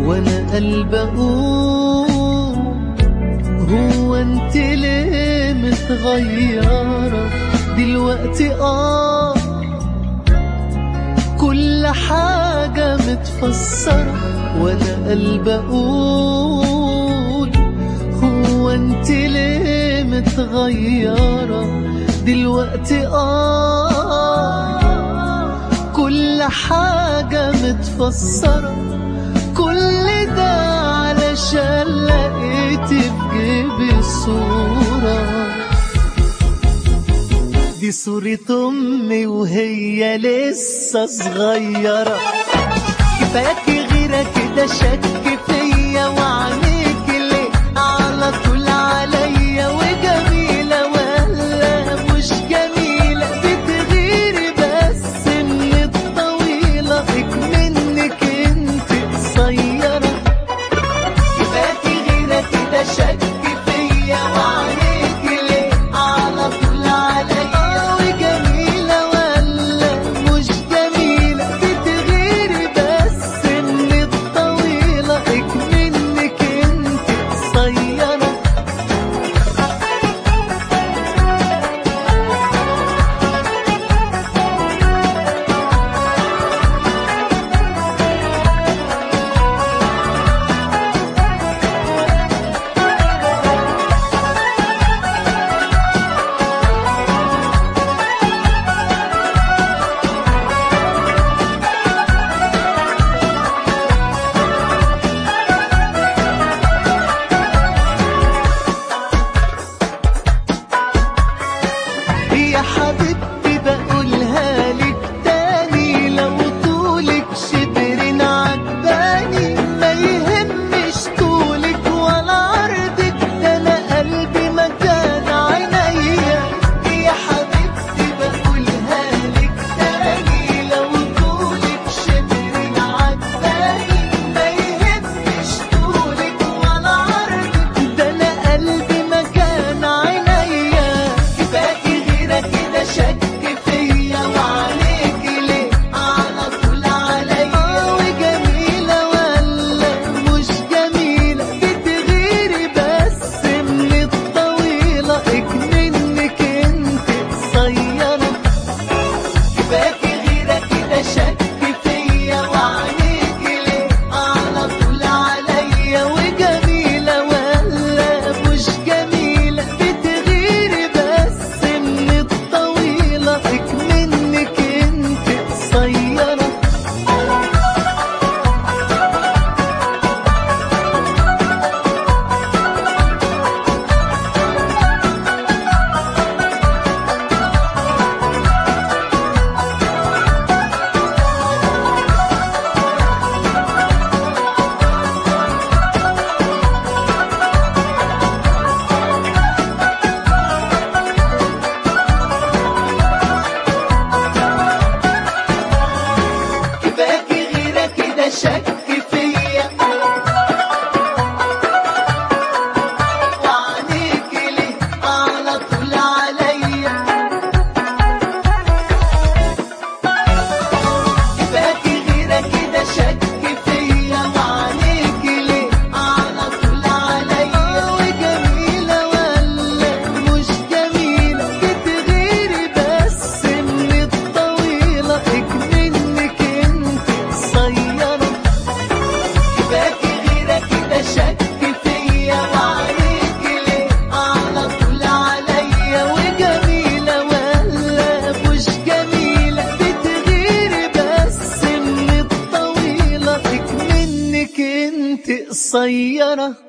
وانا قلب اقول هو انت ليه متغيرة دلوقتي اه كل حاجة متفسرة وانا قلب اقول هو انت ليه متغيرة دلوقتي اه كل حاجة متفسرة كل ده علشان لقيت في جيبي صورة دي صورة أمي وهي لسه صغيرة كفاياكي غيرة كده شك فيا وعينيك ليه على طول عليا وجميلة ولا مش جميلة بتغيري بس من الطويلة منك انت قصيرة كفاياكي غيرة كده شك فيا وعينيك ليه على طول عليا وجميلة ولا مش جميلة بتغيري بس من الطويلة منك انت قصيرة يا حبيبتي بقولها لك تاني لو طولك شبرين عجباني ما يهمش طولك ولا عرضك ده انا قلبي مكان عينيا يا حبيبتي بقولها لك تاني لو طولك شبرين عجباني ما يهمش طولك ولا عرضك ده انا قلبي مكان عينيا كفاكي غيرة كده شك فيا وعليك ليه على طول عليا وجميلة ولا مش جميلة بتغيري بس من الطويلة منك انت قصيرة كفاكي غيرة كده شك فيا وعليك ليه على طول عليا وجميلة ولا مش جميلة بتغيري بس من الطويلة منك انت قصيرة كفاكي غيرة كده شك فيا وعينيك ليه على طول عليا كفاكي غيرة كده شك فيا وعينيك ليه على طول عليا وجميلة ولا مش جميلة بتغيري بس من الطويلة منك انت قصيرة كفاكي غيرة كده شك فيا وعينيك ليه على طول عليا وجميلة ولا مش جميلة بتغيري بس من الطويلة منك انت قصيرة